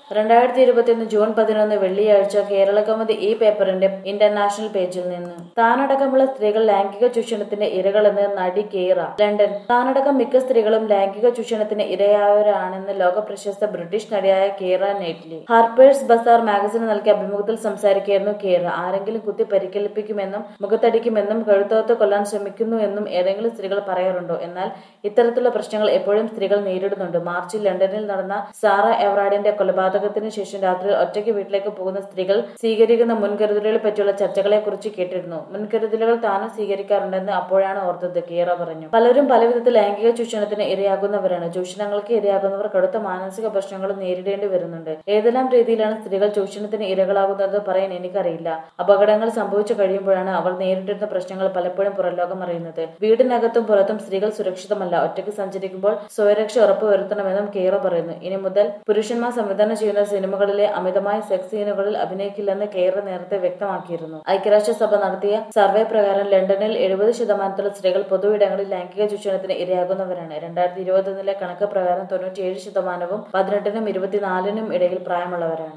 രണ്ടായിരത്തി ഇരുപത്തിയൊന്ന് ജൂൺ പതിനൊന്ന് വെള്ളിയാഴ്ച കേരള കൗമുദി ഈ പേപ്പറിന്റെ ഇന്റർനാഷണൽ പേജിൽ നിന്ന് താനടക്കമുള്ള സ്ത്രീകൾ ലൈംഗിക ചൂഷണത്തിന്റെ ഇരകളെന്ന് നടി കേറ ലണ്ടൻ താനടക്കം മിക്ക സ്ത്രീകളും ലൈംഗിക ചൂഷണത്തിന് ഇരയായവരാണെന്ന് ലോക പ്രശസ്ത ബ്രിട്ടീഷ് നടിയായ കേറ നെറ്റ്ലി ഹാർപ്പേഴ്സ് ബസാർ മാഗസിന് നൽകിയ അഭിമുഖത്തിൽ സംസാരിക്കുകയായിരുന്നു കേറ ആരെങ്കിലും കുത്തി പരിക്കേൽപ്പിക്കുമെന്നും മുഖത്തടിക്കുമെന്നും കഴുത്തോത്ത് കൊല്ലാൻ ശ്രമിക്കുന്നു എന്നും ഏതെങ്കിലും സ്ത്രീകൾ പറയാറുണ്ടോ എന്നാൽ ഇത്തരത്തിലുള്ള പ്രശ്നങ്ങൾ എപ്പോഴും സ്ത്രീകൾ നേരിടുന്നുണ്ട് മാർച്ചിൽ ലണ്ടനിൽ നടന്ന സാറ എവറാഡിന്റെ കൊലപാതകത്തിന് ശേഷം രാത്രി ഒറ്റയ്ക്ക് വീട്ടിലേക്ക് പോകുന്ന സ്ത്രീകൾ സ്വീകരിക്കുന്ന മുൻകരുതലുകളെ പറ്റിയുള്ള ചർച്ചകളെ കുറിച്ച് കേട്ടിരുന്നു മുൻകരുതലുകൾ താനും സ്വീകരിക്കാറുണ്ടെന്ന് അപ്പോഴാണ് ഓർത്തത് കീറ പറഞ്ഞു പലരും പലവിധത്തിൽ ലൈംഗിക ചൂഷണത്തിന് ഇരയാകുന്നവരാണ് ചൂഷണങ്ങൾക്ക് ഇരയാകുന്നവർ കടുത്ത മാനസിക പ്രശ്നങ്ങൾ നേരിടേണ്ടി വരുന്നുണ്ട് ഏതെല്ലാം രീതിയിലാണ് സ്ത്രീകൾ ചൂഷണത്തിന് ഇരകളാകുന്നത് പറയാൻ എനിക്കറിയില്ല അപകടങ്ങൾ സംഭവിച്ചു കഴിയുമ്പോഴാണ് അവർ നേരിട്ടിരുന്ന പ്രശ്നങ്ങൾ പലപ്പോഴും പുറംലോകം അറിയുന്നത് വീടിനകത്തും പുറത്തും സ്ത്രീകൾ സുരക്ഷിതമല്ല ഒറ്റയ്ക്ക് സഞ്ചരിക്കുമ്പോൾ സ്വയരക്ഷ ഉറപ്പുവരുത്തണമെന്നും കെയ്റ പറയുന്നു ഇനി മുതൽ പുരുഷന്മാർ സംവിധാനം ചെയ്യുന്ന സിനിമകളിലെ അമിതമായ സെക്സ് സീനുകളിൽ അഭിനയിക്കില്ലെന്ന് കെയ്റ നേരത്തെ വ്യക്തമാക്കിയിരുന്നു ഐക്യരാഷ്ട്രസഭ നടത്തിയ സർവേ പ്രകാരം ലണ്ടനിൽ എഴുപത് ശതമാനത്തോളം സ്ത്രീകൾ പൊതുവിടങ്ങളിൽ ലൈംഗിക ചൂഷണത്തിന് ഇരയാകുന്നവരാണ് രണ്ടായിരത്തി ഇരുപത്തൊന്നിലെ കണക്ക് പ്രകാരം തൊണ്ണൂറ്റിയേഴ് ശതമാനവും പതിനെട്ടിനും ഇരുപത്തിനാലിനും ഇടയിൽ പ്രായമുള്ളവരാണ്